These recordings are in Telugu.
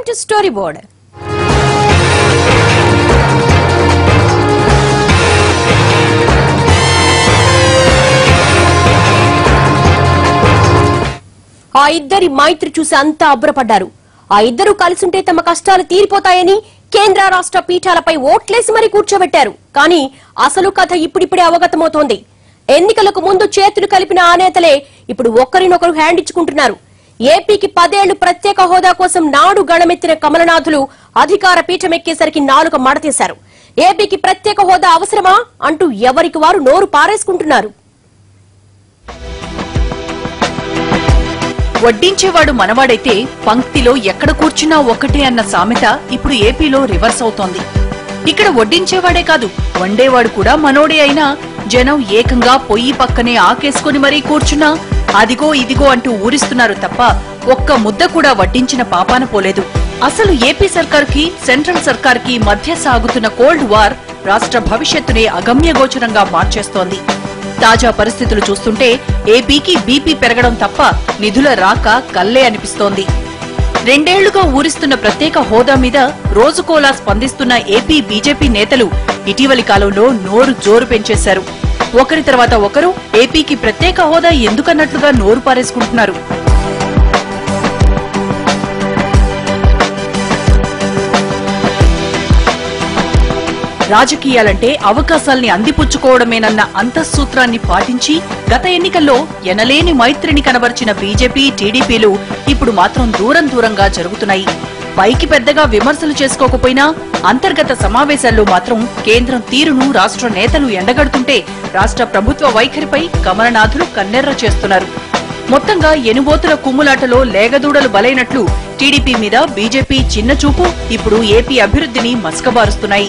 టు స్టోరీ బోర్డ్ ఆ ఇద్దరి మైత్రి చూసి అంతా అబ్బురపడ్డారు ఆ ఇద్దరు కలిసుంటే తమ కష్టాలు తీరిపోతాయని కేంద్ర రాష్ట్ర పీఠాలపై ఓట్లేసి మరీ కూర్చోబెట్టారు కానీ అసలు కథ ఇప్పుడిప్పుడే అవగతమవుతోంది ఎన్నికలకు ముందు చేతులు కలిపిన ఆ నేతలే ఇప్పుడు ఒకరినొకరు హ్యాండ్ ఇచ్చుకుంటున్నారు ఏపీకి పదేళ్లు ప్రత్యేక హోదా కోసం నాడు గణమెత్తిన కమలనాథులు అధికార పీఠం ఎక్కేసరికి నాలుక మడతీశారు ఏపీకి ప్రత్యేక హోదా అవసరమా అంటూ ఎవరికి వారు నోరు పారేసుకుంటున్నారు వడ్డించేవాడు మనవాడైతే పంక్తిలో ఎక్కడ కూర్చున్నా ఒక్కటే అన్న సామెత ఇప్పుడు ఏపీలో రివర్స్ అవుతోంది ఇక్కడ వడ్డించేవాడే కాదు వండేవాడు కూడా మనోడే అయినా జనం ఏకంగా పొయ్యి పక్కనే ఆకేసుకుని మరీ కూర్చున్నా అదిగో ఇదిగో అంటూ ఊరిస్తున్నారు తప్ప ఒక్క ముద్ద కూడా వడ్డించిన పాపాన పోలేదు అసలు ఏపీ సర్కార్కి సెంట్రల్ సర్కార్కి మధ్య సాగుతున్న కోల్డ్ వార్ రాష్ట్ర భవిష్యత్తునే అగమ్యగోచరంగా మార్చేస్తోంది తాజా పరిస్థితులు చూస్తుంటే ఏపీకి బీపీ పెరగడం తప్ప నిధుల రాక కల్లే అనిపిస్తోంది రెండేళ్లుగా ఊరిస్తున్న ప్రత్యేక హోదా మీద రోజుకోలా స్పందిస్తున్న ఏపీ బీజేపీ నేతలు ఇటీవలి కాలంలో నోరు జోరు పెంచేశారు ఒకరి తర్వాత ఒకరు ఏపీకి ప్రత్యేక హోదా ఎందుకన్నట్లుగా నోరు పారేసుకుంటున్నారు రాజకీయాలంటే అవకాశాల్ని అందిపుచ్చుకోవడమేనన్న అంతఃసూత్రాన్ని పాటించి గత ఎన్నికల్లో ఎనలేని మైత్రిని కనబర్చిన బీజేపీ టీడీపీలు ఇప్పుడు మాత్రం దూరం దూరంగా జరుగుతున్నాయి పైకి పెద్దగా విమర్శలు చేసుకోకపోయినా అంతర్గత సమావేశాల్లో మాత్రం కేంద్రం తీరును రాష్ట్ర నేతలు ఎండగడుతుంటే రాష్ట్ర ప్రభుత్వ వైఖరిపై కమలనాథులు కన్నెర్ర చేస్తున్నారు మొత్తంగా ఎనుబోతుల కుమ్ములాటలో లేగదూడలు బలైనట్లు టీడీపీ మీద బీజేపీ చిన్న చూపు ఇప్పుడు ఏపీ అభివృద్ధిని మసకబారుస్తున్నాయి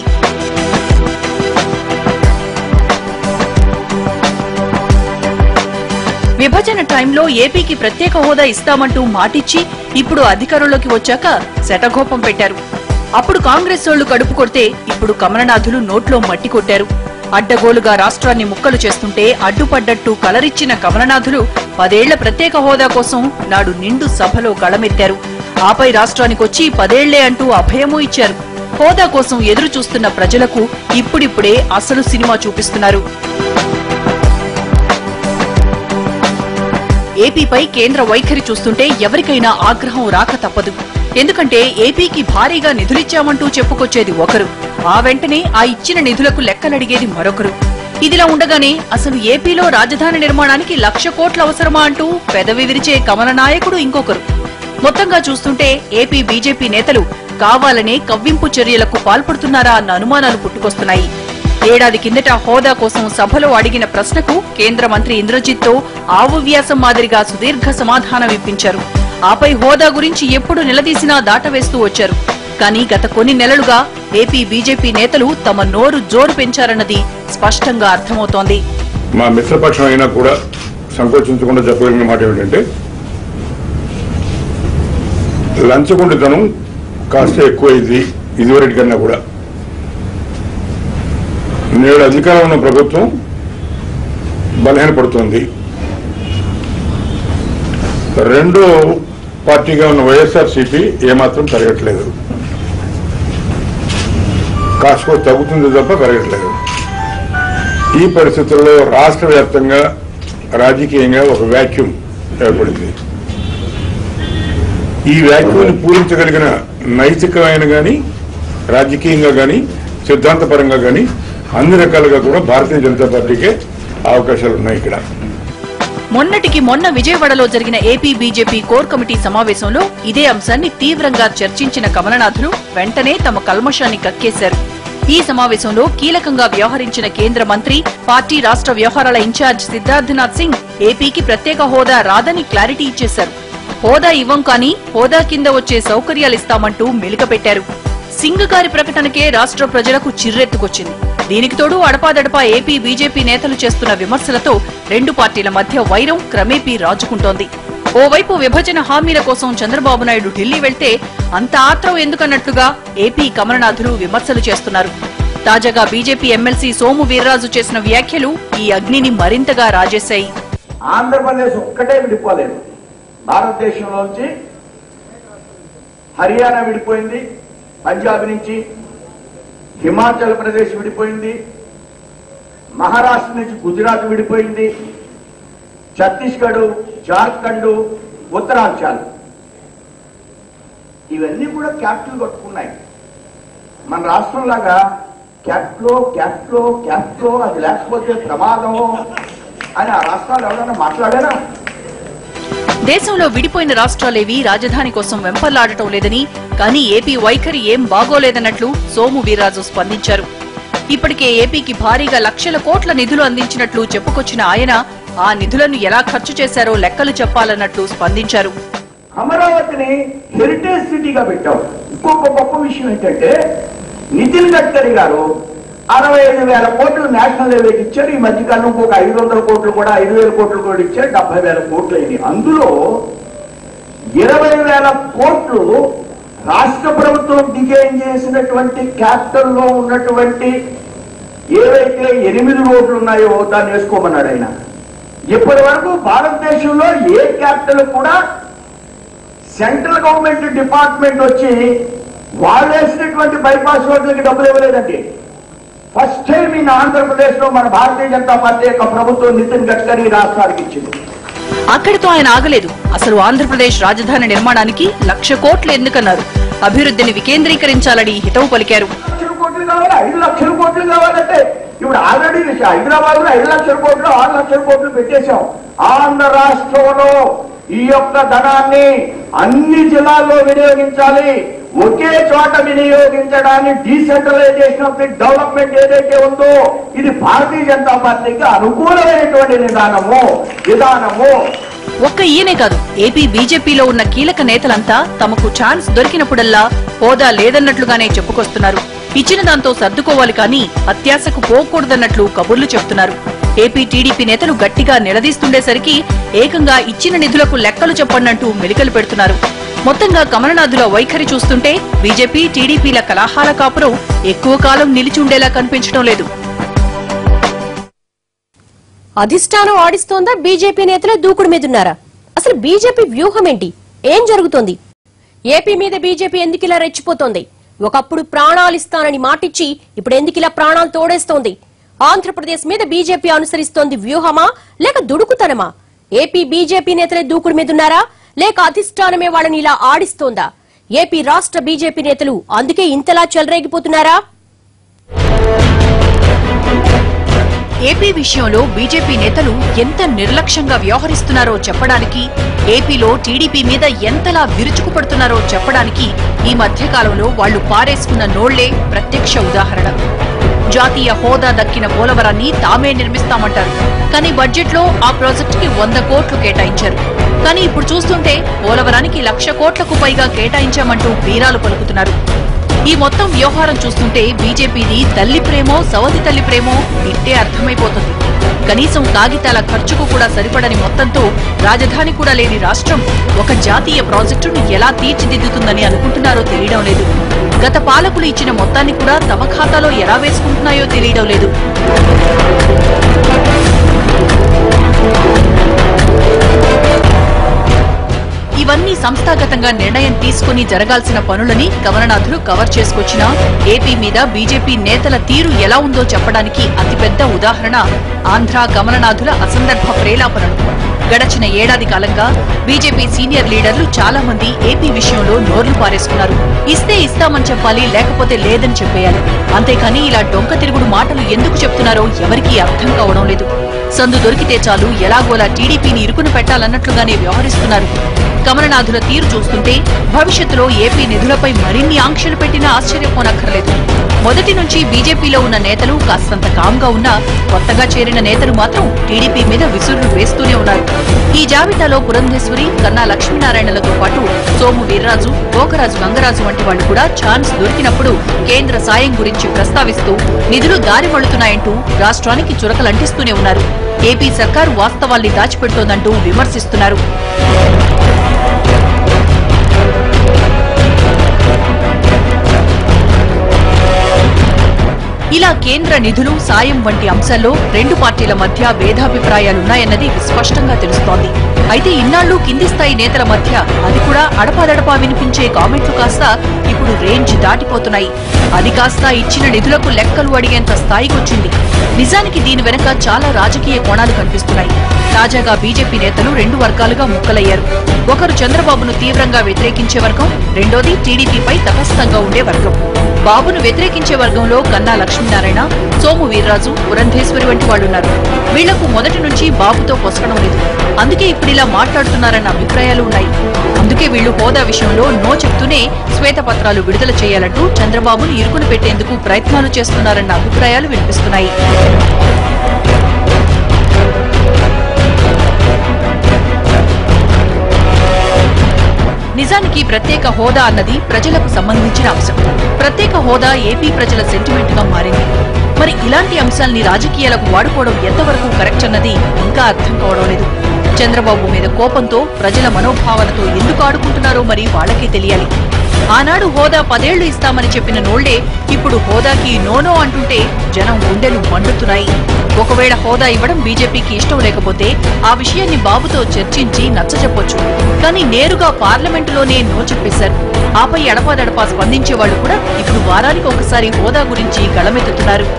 విభజన టైంలో ఏపీకి ప్రత్యేక హోదా ఇస్తామంటూ మాటిచ్చి ఇప్పుడు అధికారంలోకి వచ్చాక శటఘోపం పెట్టారు అప్పుడు కాంగ్రెస్ సోళ్లు కడుపు కొడితే ఇప్పుడు కమలనాథులు నోట్లో మట్టి కొట్టారు అడ్డగోలుగా రాష్ట్రాన్ని ముక్కలు చేస్తుంటే అడ్డుపడ్డట్టు కలరిచ్చిన కమలనాథులు పదేళ్ల ప్రత్యేక హోదా కోసం నాడు నిండు సభలో గళమెత్తారు ఆపై రాష్ట్రానికొచ్చి పదేళ్లే అంటూ అభయమూ ఇచ్చారు హోదా కోసం ఎదురు చూస్తున్న ప్రజలకు ఇప్పుడిప్పుడే అసలు సినిమా చూపిస్తున్నారు ఏపీపై కేంద్ర వైఖరి చూస్తుంటే ఎవరికైనా ఆగ్రహం రాక తప్పదు ఎందుకంటే ఏపీకి భారీగా నిధులిచ్చామంటూ చెప్పుకొచ్చేది ఒకరు ఆ వెంటనే ఆ ఇచ్చిన నిధులకు లెక్కలడిగేది మరొకరు ఇదిలా ఉండగానే అసలు ఏపీలో రాజధాని నిర్మాణానికి లక్ష కోట్ల అవసరమా అంటూ పెదవి విరిచే కమల నాయకుడు ఇంకొకరు మొత్తంగా చూస్తుంటే ఏపీ బీజేపీ నేతలు కావాలనే కవ్వింపు చర్యలకు పాల్పడుతున్నారా అన్న అనుమానాలు పుట్టుకొస్తున్నాయి ఏడాది కిందట హోదా కోసం సభలో అడిగిన ప్రశ్నకు కేంద్ర మంత్రి ఇంద్రజిత్ తో ఆవు వ్యాసం మాదిరిగా సుదీర్ఘ సమాధానం ఇప్పించారు ఆపై హోదా గురించి ఎప్పుడు నిలదీసినా దాటవేస్తూ వచ్చారు కానీ గత కొన్ని నెలలుగా ఏపీ బీజేపీ నేతలు తమ నోరు జోరు పెంచారన్నది స్పష్టంగా అర్థమవుతోంది మా మిత్రపక్షం అయినా కూడా సంకోచించకుండా చెప్పగలిగిన మాట ఏమిటంటే లంచగొండితనం కాస్త ఎక్కువైంది ఇదివరటి కన్నా కూడా నేడు అధికారం ఉన్న ప్రభుత్వం బలహీనపడుతోంది రెండో పార్టీగా ఉన్న వైఎస్ఆర్సీపీ ఏమాత్రం పెరగట్లేదు కాస్త తగ్గుతుంది తప్ప పెరగట్లేదు ఈ పరిస్థితుల్లో రాష్ట్ర వ్యాప్తంగా రాజకీయంగా ఒక వ్యాక్యూమ్ ఏర్పడింది ఈ వ్యాక్యూమ్ని పూరించగలిగిన నైతికమైన గాని రాజకీయంగా గాని సిద్ధాంతపరంగా గాని అన్ని రకాలుగా కూడా భారతీయ జనతా పార్టీకే అవకాశాలు ఉన్నాయి ఇక్కడ మొన్నటికి మొన్న విజయవాడలో జరిగిన ఏపీ బీజేపీ కోర్ కమిటీ సమావేశంలో ఇదే అంశాన్ని తీవ్రంగా చర్చించిన కమలనాథులు వెంటనే తమ కల్మషాన్ని కక్కేశారు ఈ సమావేశంలో కీలకంగా వ్యవహరించిన కేంద్ర మంత్రి పార్టీ రాష్ట్ర వ్యవహారాల ఇన్ఛార్జ్ సిద్ధార్థనాథ్ సింగ్ ఏపీకి ప్రత్యేక హోదా రాదని క్లారిటీ ఇచ్చేశారు హోదా ఇవ్వం కానీ హోదా కింద వచ్చే సౌకర్యాలిస్తామంటూ మెలికపెట్టారు సింగ్ గారి ప్రకటనకే రాష్ట్ర ప్రజలకు చిర్రెత్తుకొచ్చింది దీనికి తోడు అడపాదడపా ఏపీ బీజేపీ నేతలు చేస్తున్న విమర్శలతో రెండు పార్టీల మధ్య వైరం క్రమేపీ రాజుకుంటోంది ఓవైపు విభజన హామీల కోసం చంద్రబాబు నాయుడు ఢిల్లీ వెళ్తే అంత ఆత్రం ఎందుకన్నట్లుగా ఏపీ కమలనాథులు విమర్శలు చేస్తున్నారు తాజాగా బీజేపీ ఎమ్మెల్సీ సోము వీర్రాజు చేసిన వ్యాఖ్యలు ఈ అగ్నిని మరింతగా రాజేశాయి ఆంధ్రప్రదేశ్ ఒక్కటే విడిపోలేదు భారతదేశంలోంచి హర్యానా విడిపోయింది పంజాబ్ నుంచి హిమాచల్ ప్రదేశ్ విడిపోయింది మహారాష్ట్ర నుంచి గుజరాత్ విడిపోయింది ఛత్తీస్గఢ్ జార్ఖండ్ ఉత్తరాంచల్ ఇవన్నీ కూడా క్యాపిటల్ కొట్టుకున్నాయి మన రాష్ట్రంలాగా క్యాప్లో క్యాప్లో క్యాప్లో అది లేకపోతే ప్రమాదము అని ఆ రాష్ట్రాలు ఎవరైనా మాట్లాడారా దేశంలో విడిపోయిన రాష్ట్రాలేవి రాజధాని కోసం వెంపర్లాడటం లేదని కానీ ఏపీ వైఖరి ఏం బాగోలేదన్నట్లు సోము వీర్రాజు స్పందించారు ఇప్పటికే ఏపీకి భారీగా లక్షల కోట్ల నిధులు అందించినట్లు చెప్పుకొచ్చిన ఆయన ఆ నిధులను ఎలా ఖర్చు చేశారో లెక్కలు చెప్పాలన్నట్లు స్పందించారు అమరావతిని హెరిటేజ్ సిటీగా పెట్టాం ఇంకొక గొప్ప విషయం ఏంటంటే నితిన్ గడ్కరీ గారు అరవై ఐదు వేల కోట్లు నేషనల్ హైవేకి ఇచ్చారు ఈ మధ్యకాలం ఇంకొక ఐదు వందల కోట్లు కూడా ఐదు వేల కోట్లు కూడా ఇచ్చారు డెబ్బై వేల కోట్లు అయింది అందులో ఇరవై వేల కోట్లు రాష్ట్ర ప్రభుత్వం డిజైన్ చేసినటువంటి క్యాపిటల్ లో ఉన్నటువంటి ఏవైతే ఎనిమిది రోడ్లు ఉన్నాయో దాన్ని వేసుకోమన్నాడు ఆయన ఇప్పటి వరకు భారతదేశంలో ఏ క్యాపిటల్ కూడా సెంట్రల్ గవర్నమెంట్ డిపార్ట్మెంట్ వచ్చి వాళ్ళు వేసినటువంటి బైపాస్ రోడ్లకి డబ్బులు ఇవ్వలేదండి ఫస్ట్ టైం ఇన్ ఆంధ్రప్రదేశ్ లో మన భారతీయ జనతా పార్టీ యొక్క ప్రభుత్వం నితిన్ గడ్కరీ రాష్ట్రానికి ఇచ్చింది అక్కడితో ఆయన ఆగలేదు అసలు ఆంధ్రప్రదేశ్ రాజధాని నిర్మాణానికి లక్ష కోట్లు ఎందుకన్నారు అభివృద్ధిని వికేంద్రీకరించాలని హితవు పలికారు లక్షల కోట్లు కావాలి ఐదు లక్షల కోట్లు కావాలంటే ఇప్పుడు ఆల్రెడీ హైదరాబాద్ లో ఐదు లక్షల కోట్లు ఆరు లక్షల కోట్లు పెట్టేశాం ఆంధ్ర రాష్ట్రంలో ఈ యొక్క ధనాన్ని అన్ని జిల్లాల్లో వినియోగించాలి ఒకే చోట వినియోగించడాన్ని డీసెంట్రలైజేషన్ ఆఫ్ ది డెవలప్మెంట్ ఏదైతే ఉందో ఇది భారతీయ జనతా పార్టీకి అనుకూలమైనటువంటి విధానము విధానము ఒక్క ఈయనే కాదు ఏపీ బీజేపీలో ఉన్న కీలక నేతలంతా తమకు ఛాన్స్ దొరికినప్పుడల్లా హోదా లేదన్నట్లుగానే చెప్పుకొస్తున్నారు ఇచ్చిన దాంతో సర్దుకోవాలి కానీ అత్యాశకు పోకూడదన్నట్లు కబుర్లు చెప్తున్నారు ఏపీ టీడీపీ నేతలు గట్టిగా నిలదీస్తుండేసరికి ఏకంగా ఇచ్చిన నిధులకు లెక్కలు చెప్పండంటూ మెలికలు పెడుతున్నారు మొత్తంగా కమలనాథుల వైఖరి చూస్తుంటే బీజేపీ టీడీపీల కలహాల కాపురం ఎక్కువ కాలం నిలిచి ఉండేలా కనిపించడం లేదు అధిష్టానం ఆడిస్తోందా బీజేపీ నేతలే దూకుడు మీదున్నారా అసలు బీజేపీ వ్యూహం ఏంటి ఏం జరుగుతోంది ఏపీ మీద బీజేపీ ఎందుకిలా రెచ్చిపోతోంది ఒకప్పుడు ప్రాణాలిస్తానని మాటిచ్చి ఇప్పుడు ఎందుకిలా ప్రాణాలు తోడేస్తోంది ఆంధ్రప్రదేశ్ మీద బీజేపీ అనుసరిస్తోంది వ్యూహమా లేక దుడుకుతనమా ఏపీ బీజేపీ నేతలే దూకుడు మీదున్నారా లేక అధిష్టానమే వాళ్ళని ఇలా ఆడిస్తోందా ఏపీ రాష్ట్ర బీజేపీ నేతలు అందుకే ఇంతలా చెలరేగిపోతున్నారా ఏపీ విషయంలో బీజేపీ నేతలు ఎంత నిర్లక్ష్యంగా వ్యవహరిస్తున్నారో చెప్పడానికి ఏపీలో టీడీపీ మీద ఎంతలా విరుచుకుపడుతున్నారో చెప్పడానికి ఈ మధ్యకాలంలో వాళ్లు పారేసుకున్న నోళ్లే ప్రత్యక్ష ఉదాహరణ జాతీయ హోదా దక్కిన పోలవరాన్ని తామే నిర్మిస్తామంటారు కానీ బడ్జెట్లో ఆ ప్రాజెక్టుకి వంద కోట్లు కేటాయించారు కానీ ఇప్పుడు చూస్తుంటే పోలవరానికి లక్ష కోట్లకు పైగా కేటాయించామంటూ బీరాలు పలుకుతున్నారు ఈ మొత్తం వ్యవహారం చూస్తుంటే బీజేపీది తల్లి ప్రేమో సవతి తల్లి ప్రేమో ఇట్టే అర్థమైపోతుంది కనీసం కాగితాల ఖర్చుకు కూడా సరిపడని మొత్తంతో రాజధాని కూడా లేని రాష్ట్రం ఒక జాతీయ ప్రాజెక్టును ఎలా తీర్చిదిద్దుతుందని అనుకుంటున్నారో తెలియడం లేదు గత పాలకులు ఇచ్చిన మొత్తాన్ని కూడా తమ ఖాతాలో ఎలా వేసుకుంటున్నాయో తెలియడం లేదు ఇవన్నీ సంస్థాగతంగా నిర్ణయం తీసుకుని జరగాల్సిన పనులని కమలనాథులు కవర్ చేసుకొచ్చినా ఏపీ మీద బీజేపీ నేతల తీరు ఎలా ఉందో చెప్పడానికి అతిపెద్ద ఉదాహరణ ఆంధ్ర కమలనాథుల అసందర్భ ప్రేలాపనలు గడచిన ఏడాది కాలంగా బీజేపీ సీనియర్ లీడర్లు చాలా మంది ఏపీ విషయంలో నోర్లు పారేసుకున్నారు ఇస్తే ఇస్తామని చెప్పాలి లేకపోతే లేదని చెప్పేయాలి అంతేకాని ఇలా డొంక తిరుగుడు మాటలు ఎందుకు చెప్తున్నారో ఎవరికీ అర్థం కావడం లేదు సందు దొరికితే చాలు ఎలాగోలా టీడీపీని ఇరుకును పెట్టాలన్నట్లుగానే వ్యవహరిస్తున్నారు కమలనాథుల తీరు చూస్తుంటే భవిష్యత్తులో ఏపీ నిధులపై మరిన్ని ఆంక్షలు పెట్టినా ఆశ్చర్యపోనక్కర్లేదు మొదటి నుంచి బీజేపీలో ఉన్న నేతలు కాస్తంత కామ్గా ఉన్నా కొత్తగా చేరిన నేతలు మాత్రం టీడీపీ మీద విసురులు వేస్తూనే ఉన్నారు ఈ జాబితాలో పురంధేశ్వరి కన్నా లక్ష్మీనారాయణలతో పాటు సోము వీర్రాజు గోకరాజు గంగరాజు వంటి వాళ్ళు కూడా ఛాన్స్ దొరికినప్పుడు కేంద్ర సాయం గురించి ప్రస్తావిస్తూ నిధులు దారి మళ్లుతున్నాయంటూ రాష్ట్రానికి చురకలంటిస్తూనే ఉన్నారు ఏపీ సర్కారు వాస్తవాల్ని దాచిపెడుతోందంటూ విమర్శిస్తున్నారు ఇలా ఇలా కేంద్ర నిధులు సాయం వంటి అంశాల్లో రెండు పార్టీల మధ్య భేదాభిప్రాయాలున్నాయన్నది స్పష్టంగా తెలుస్తోంది అయితే ఇన్నాళ్లు కింది స్థాయి నేతల మధ్య అది కూడా అడపాదడపా వినిపించే కామెంట్లు కాస్త ఇప్పుడు రేంజ్ దాటిపోతున్నాయి అది కాస్త ఇచ్చిన నిధులకు లెక్కలు అడిగేంత స్థాయికొచ్చింది నిజానికి దీని వెనక చాలా రాజకీయ కోణాలు కనిపిస్తున్నాయి తాజాగా బీజేపీ నేతలు రెండు వర్గాలుగా ముక్కలయ్యారు ఒకరు చంద్రబాబును తీవ్రంగా వ్యతిరేకించే వర్గం రెండోది టీడీపీపై తటస్థంగా ఉండే వర్గం బాబును వ్యతిరేకించే వర్గంలో కన్నా లక్ష్మీనారాయణ సోము వీర్రాజు పురంధేశ్వరి వంటి వాళ్లున్నారు వీళ్లకు మొదటి నుంచి బాబుతో పొసగడం లేదు అందుకే ఇప్పుడు ఇలా మాట్లాడుతున్నారన్న అభిప్రాయాలు ఉన్నాయి అందుకే వీళ్లు హోదా విషయంలో నో చెప్తూనే శ్వేతపత్రాలు విడుదల చేయాలంటూ చంద్రబాబును ఇరుకును పెట్టేందుకు ప్రయత్నాలు చేస్తున్నారన్న అభిప్రాయాలు వినిపిస్తున్నాయి నిజానికి ప్రత్యేక హోదా అన్నది ప్రజలకు సంబంధించిన అంశం ప్రత్యేక హోదా ఏపీ ప్రజల సెంటిమెంట్ గా మారింది మరి ఇలాంటి అంశాల్ని రాజకీయాలకు వాడుకోవడం ఎంతవరకు కరెక్ట్ అన్నది ఇంకా అర్థం కావడం లేదు చంద్రబాబు మీద కోపంతో ప్రజల మనోభావాలతో ఎందుకు ఆడుకుంటున్నారో మరి వాళ్ళకే తెలియాలి ఆనాడు హోదా పదేళ్లు ఇస్తామని చెప్పిన నోళ్లే ఇప్పుడు హోదాకి నోనో అంటుంటే జనం గుండెలు మండుతున్నాయి ఒకవేళ హోదా ఇవ్వడం బీజేపీకి ఇష్టం లేకపోతే ఆ విషయాన్ని బాబుతో చర్చించి నచ్చజెప్పొచ్చు కానీ నేరుగా పార్లమెంటులోనే నో చెప్పేశారు ఆపై ఎడపాదడపా స్పందించే వాళ్ళు కూడా ఇప్పుడు వారానికి ఒకసారి హోదా గురించి గళమెత్తుతున్నారు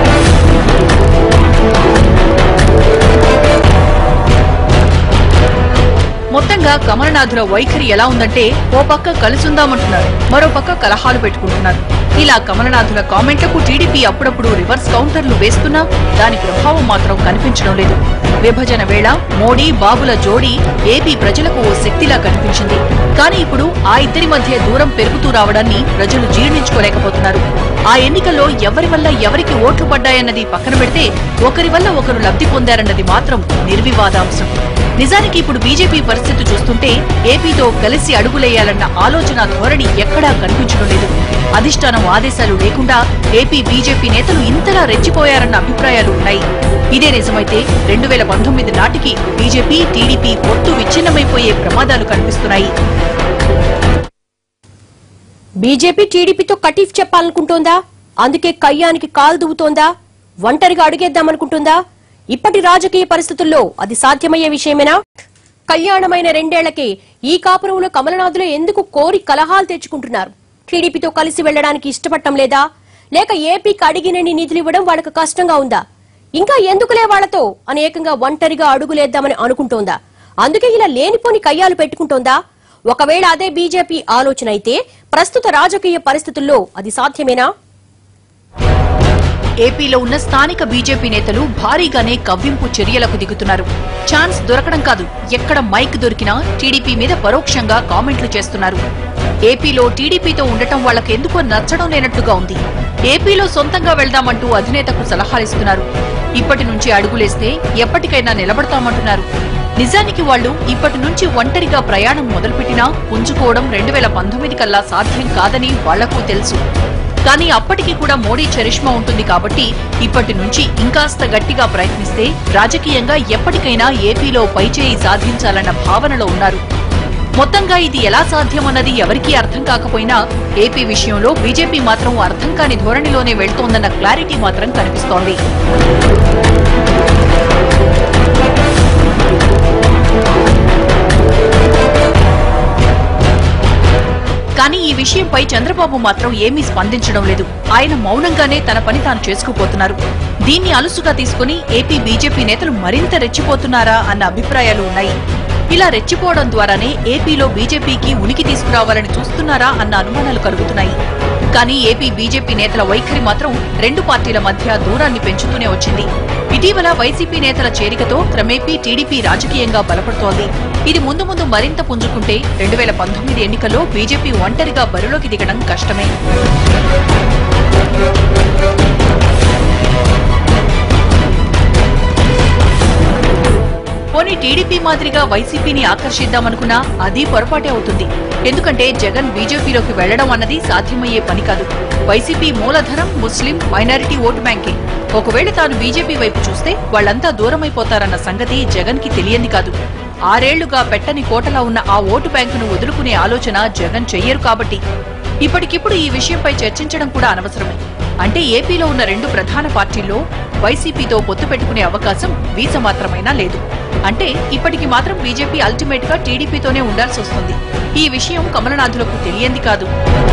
మొత్తంగా కమలనాథుల వైఖరి ఎలా ఉందంటే ఓ పక్క కలుసుందామంటున్నారు మరో పక్క కలహాలు పెట్టుకుంటున్నారు ఇలా కమలనాథుల కామెంట్లకు టీడీపీ అప్పుడప్పుడు రివర్స్ కౌంటర్లు వేస్తున్నా దాని ప్రభావం మాత్రం కనిపించడం లేదు విభజన వేళ మోడీ బాబుల జోడీ ఏపీ ప్రజలకు ఓ శక్తిలా కనిపించింది కానీ ఇప్పుడు ఆ ఇద్దరి మధ్య దూరం పెరుగుతూ రావడాన్ని ప్రజలు జీర్ణించుకోలేకపోతున్నారు ఆ ఎన్నికల్లో ఎవరి వల్ల ఎవరికి ఓట్లు పడ్డాయన్నది పక్కన పెడితే ఒకరి వల్ల ఒకరు లబ్ధి పొందారన్నది మాత్రం నిర్వివాదాంశం నిజానికి ఇప్పుడు బీజేపీ పరిస్థితి చూస్తుంటే ఏపీతో కలిసి అడుగులేయాలన్న ఆలోచన ధోరణి ఎక్కడా కనిపించడం లేదు అధిష్టానం ఆదేశాలు లేకుండా ఏపీ బీజేపీ నేతలు ఇంతలా రెచ్చిపోయారన్న అభిప్రాయాలు ఉన్నాయి ఇదే నిజమైతే రెండు వేల పంతొమ్మిది నాటికి బీజేపీ టీడీపీ పొత్తు విచ్ఛిన్నమైపోయే ప్రమాదాలు కనిపిస్తున్నాయి బీజేపీ టీడీపీతో కటీఫ్ చెప్పాలనుకుంటోందా అందుకే కయ్యానికి కాలు దువ్వుతోందా ఒంటరిగా అడుగేద్దామనుకుంటుందా ఇప్పటి రాజకీయ పరిస్థితుల్లో అది సాధ్యమయ్యే విషయమేనా కళ్యాణమైన రెండేళ్లకే ఈ కాపురంలో కమలనాథులు ఎందుకు కోరి కలహాలు తెచ్చుకుంటున్నారు టీడీపీతో కలిసి వెళ్లడానికి ఇష్టపడటం లేదా లేక ఏపీకి అడిగినన్ని నిధులు ఇవ్వడం వాళ్ళకు కష్టంగా ఉందా ఇంకా ఎందుకులే వాళ్లతో అనేకంగా ఒంటరిగా అడుగులేద్దామని అనుకుంటోందా అందుకే ఇలా లేనిపోని కయ్యాలు పెట్టుకుంటోందా ఒకవేళ అదే బీజేపీ ఆలోచన అయితే ప్రస్తుత రాజకీయ పరిస్థితుల్లో అది సాధ్యమేనా ఏపీలో ఉన్న స్థానిక బీజేపీ నేతలు భారీగానే కవ్వింపు చర్యలకు దిగుతున్నారు ఛాన్స్ దొరకడం కాదు ఎక్కడ మైక్ దొరికినా టీడీపీ మీద పరోక్షంగా కామెంట్లు చేస్తున్నారు ఏపీలో టీడీపీతో ఉండటం వాళ్ళకెందుకో నచ్చడం లేనట్లుగా ఉంది ఏపీలో సొంతంగా వెళ్దామంటూ అధినేతకు సలహాలిస్తున్నారు ఇప్పటి నుంచి అడుగులేస్తే ఎప్పటికైనా నిలబడతామంటున్నారు నిజానికి వాళ్ళు ఇప్పటి నుంచి ఒంటరిగా ప్రయాణం మొదలుపెట్టినా పుంజుకోవడం రెండు వేల పంతొమ్మిది కల్లా సాధ్యం కాదని వాళ్లకు తెలుసు కానీ అప్పటికి కూడా మోడీ చరిష్మా ఉంటుంది కాబట్టి ఇప్పటి నుంచి ఇంకాస్త గట్టిగా ప్రయత్నిస్తే రాజకీయంగా ఎప్పటికైనా ఏపీలో పైచేయి సాధించాలన్న భావనలో ఉన్నారు మొత్తంగా ఇది ఎలా సాధ్యమన్నది ఎవరికీ అర్థం కాకపోయినా ఏపీ విషయంలో బీజేపీ మాత్రం అర్థం కాని ధోరణిలోనే వెళ్తోందన్న క్లారిటీ మాత్రం కనిపిస్తోంది కానీ ఈ విషయంపై చంద్రబాబు మాత్రం ఏమీ స్పందించడం లేదు ఆయన మౌనంగానే తన పని తాను చేసుకుపోతున్నారు దీన్ని అలుసుగా తీసుకుని ఏపీ బీజేపీ నేతలు మరింత రెచ్చిపోతున్నారా అన్న అభిప్రాయాలు ఉన్నాయి ఇలా రెచ్చిపోవడం ద్వారానే ఏపీలో బీజేపీకి ఉనికి తీసుకురావాలని చూస్తున్నారా అన్న అనుమానాలు కలుగుతున్నాయి కానీ ఏపీ బీజేపీ నేతల వైఖరి మాత్రం రెండు పార్టీల మధ్య దూరాన్ని పెంచుతూనే వచ్చింది ఇటీవల వైసీపీ నేతల చేరికతో క్రమేపీ టీడీపీ రాజకీయంగా బలపడుతోంది ఇది ముందు ముందు మరింత పుంజుకుంటే రెండు వేల పంతొమ్మిది ఎన్నికల్లో బీజేపీ ఒంటరిగా బరిలోకి దిగడం కష్టమే పోనీ టీడీపీ మాదిరిగా వైసీపీని ఆకర్షిద్దామనుకున్నా అది పొరపాటే అవుతుంది ఎందుకంటే జగన్ బీజేపీలోకి వెళ్లడం అన్నది సాధ్యమయ్యే పని కాదు వైసీపీ మూలధనం ముస్లిం మైనారిటీ ఓటు బ్యాంకే ఒకవేళ తాను బీజేపీ వైపు చూస్తే వాళ్లంతా దూరమైపోతారన్న సంగతి జగన్ కి తెలియంది కాదు ఆరేళ్లుగా పెట్టని కోటలా ఉన్న ఆ ఓటు బ్యాంకును వదులుకునే ఆలోచన జగన్ చెయ్యరు కాబట్టి ఇప్పటికిప్పుడు ఈ విషయంపై చర్చించడం కూడా అనవసరమే అంటే ఏపీలో ఉన్న రెండు ప్రధాన పార్టీల్లో వైసీపీతో పొత్తు పెట్టుకునే అవకాశం వీస మాత్రమైనా లేదు అంటే ఇప్పటికి మాత్రం బీజేపీ అల్టిమేట్ గా టీడీపీతోనే ఉండాల్సి వస్తుంది ఈ విషయం కమలనాథులకు తెలియంది కాదు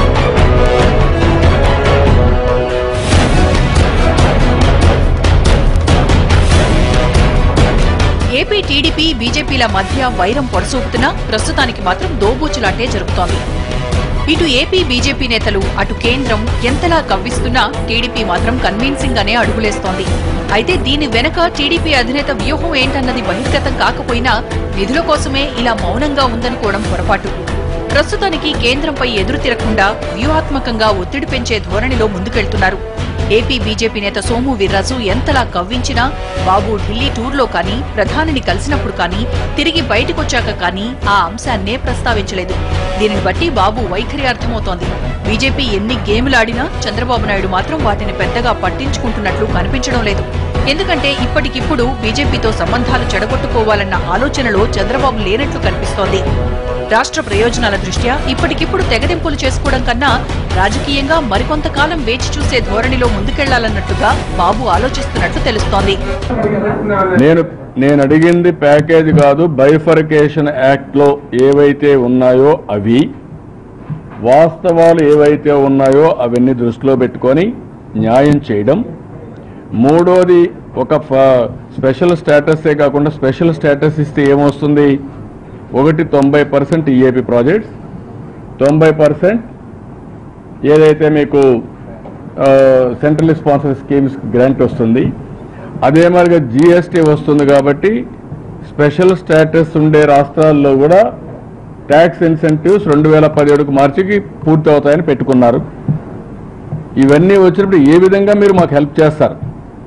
ఏపీ టీడీపీ బీజేపీల మధ్య వైరం పొడసూపుతున్నా ప్రస్తుతానికి మాత్రం దోబూచులాటే జరుగుతోంది ఇటు ఏపీ బీజేపీ నేతలు అటు కేంద్రం ఎంతలా కవ్విస్తున్నా టీడీపీ మాత్రం కన్విన్సింగ్ గానే అడుగులేస్తోంది అయితే దీని వెనక టీడీపీ అధినేత వ్యూహం ఏంటన్నది బహిర్గతం కాకపోయినా నిధుల కోసమే ఇలా మౌనంగా ఉందనుకోవడం పొరపాటు ప్రస్తుతానికి కేంద్రంపై ఎదురు తిరగకుండా వ్యూహాత్మకంగా ఒత్తిడి పెంచే ధోరణిలో ముందుకెళ్తున్నారు ఏపీ బీజేపీ నేత సోము వీర్రాజు ఎంతలా కవ్వించినా బాబు ఢిల్లీ టూర్లో కానీ ప్రధానిని కలిసినప్పుడు కానీ తిరిగి బయటకొచ్చాక కానీ ఆ అంశాన్నే ప్రస్తావించలేదు దీనిని బట్టి బాబు వైఖరి అర్థమవుతోంది బీజేపీ ఎన్ని గేములాడినా చంద్రబాబు నాయుడు మాత్రం వాటిని పెద్దగా పట్టించుకుంటున్నట్లు కనిపించడం లేదు ఎందుకంటే ఇప్పటికిప్పుడు బీజేపీతో సంబంధాలు చెడగొట్టుకోవాలన్న ఆలోచనలో చంద్రబాబు లేనట్లు కనిపిస్తోంది రాష్ట్ర ప్రయోజనాల దృష్ట్యా ఇప్పటికిప్పుడు తెగదెంపులు చేసుకోవడం కన్నా రాజకీయంగా మరికొంతకాలం వేచి చూసే ధోరణిలో ముందుకెళ్లాలన్నట్టుగా బాబు ఆలోచిస్తున్నట్లు తెలుస్తోంది నేను నేను అడిగింది ప్యాకేజ్ కాదు బైఫర్కేషన్ యాక్ట్లో ఏవైతే ఉన్నాయో అవి వాస్తవాలు ఏవైతే ఉన్నాయో అవన్నీ దృష్టిలో పెట్టుకొని న్యాయం చేయడం మూడోది ఒక ఫ- స్పెషల్ స్టేటసే కాకుండా స్పెషల్ స్టేటస్ ఇస్తే ఏమొస్తుంది ఒకటి తొంభై పర్సెంట్ ఈఏపీ ప్రాజెక్ట్స్ తొంభై పర్సెంట్ ఏదైతే మీకు సెంట్రల్ స్పాన్సర్ స్కీమ్స్ గ్రాంట్ వస్తుంది అదే మాదిరిగా జిఎస్టీ వస్తుంది కాబట్టి స్పెషల్ స్టేటస్ ఉండే రాష్ట్రాల్లో కూడా ట్యాక్స్ ఇన్సెంటివ్స్ రెండు వేల పదిహేడుకు మార్చికి పూర్తి అవుతాయని పెట్టుకున్నారు ఇవన్నీ వచ్చినప్పుడు ఏ విధంగా మీరు మాకు హెల్ప్ చేస్తారు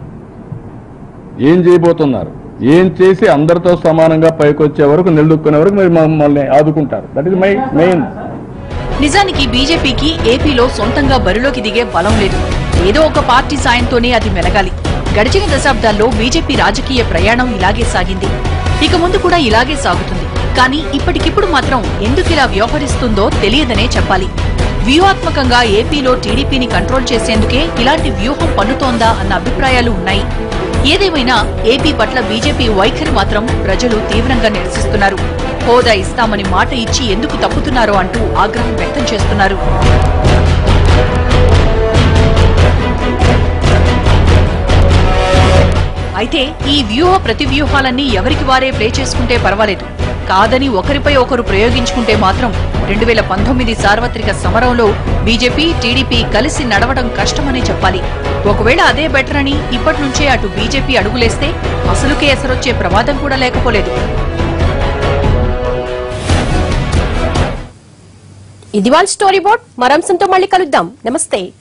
ఏం చేయబోతున్నారు ఏం చేసి అందరితో సమానంగా పైకి వచ్చే వరకు నిలదొక్కునే వరకు మీరు మమ్మల్ని ఆదుకుంటారు దట్ ఈస్ మై మెయిన్ నిజానికి బీజేపీకి ఏపీలో సొంతంగా బరిలోకి దిగే బలం లేదు ఏదో ఒక పార్టీ సాయంతోనే అది మెలగాలి గడిచిన దశాబ్దాల్లో బీజేపీ రాజకీయ ప్రయాణం ఇలాగే సాగింది ఇక ముందు కూడా ఇలాగే సాగుతుంది కానీ ఇప్పటికిప్పుడు మాత్రం ఎందుకిలా వ్యవహరిస్తుందో తెలియదనే చెప్పాలి వ్యూహాత్మకంగా ఏపీలో టీడీపీని కంట్రోల్ చేసేందుకే ఇలాంటి వ్యూహం పన్నుతోందా అన్న అభిప్రాయాలు ఉన్నాయి ఏదేమైనా ఏపీ పట్ల బీజేపీ వైఖరి మాత్రం ప్రజలు తీవ్రంగా నిరసిస్తున్నారు హోదా ఇస్తామని మాట ఇచ్చి ఎందుకు తప్పుతున్నారో అంటూ ఆగ్రహం వ్యక్తం చేస్తున్నారు అయితే ఈ వ్యూహ ప్రతివ్యూహాలన్నీ ఎవరికి వారే ప్లే చేసుకుంటే పర్వాలేదు కాదని ఒకరిపై ఒకరు ప్రయోగించుకుంటే మాత్రం రెండు వేల పంతొమ్మిది సార్వత్రిక సమరంలో బీజేపీ టీడీపీ కలిసి నడవడం కష్టమనే చెప్పాలి ఒకవేళ అదే బెటర్ అని ఇప్పటి నుంచే అటు బీజేపీ అడుగులేస్తే అసలుకే ఎసరొచ్చే ప్రమాదం కూడా లేకపోలేదు ఇది వాళ్ళ స్టోరీ బోర్డ్ మరంశంతో మళ్ళీ కలుద్దాం నమస్తే